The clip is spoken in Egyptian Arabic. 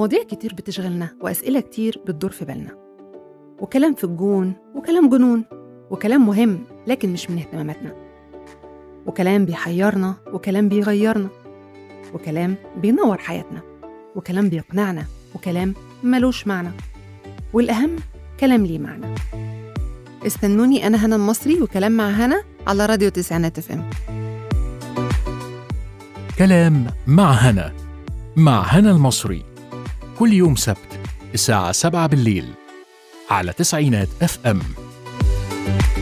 مواضيع كتير بتشغلنا وأسئلة كتير بتدور في بالنا وكلام في الجون وكلام جنون وكلام مهم لكن مش من اهتماماتنا وكلام بيحيرنا وكلام بيغيرنا وكلام بينور حياتنا وكلام بيقنعنا وكلام ملوش معنى والأهم كلام ليه معنى استنوني أنا هنا المصري وكلام مع هنا على راديو تسعينات اف ام كلام مع هنا مع هنا المصري كل يوم سبت الساعة 7 بالليل على تسعينات اف ام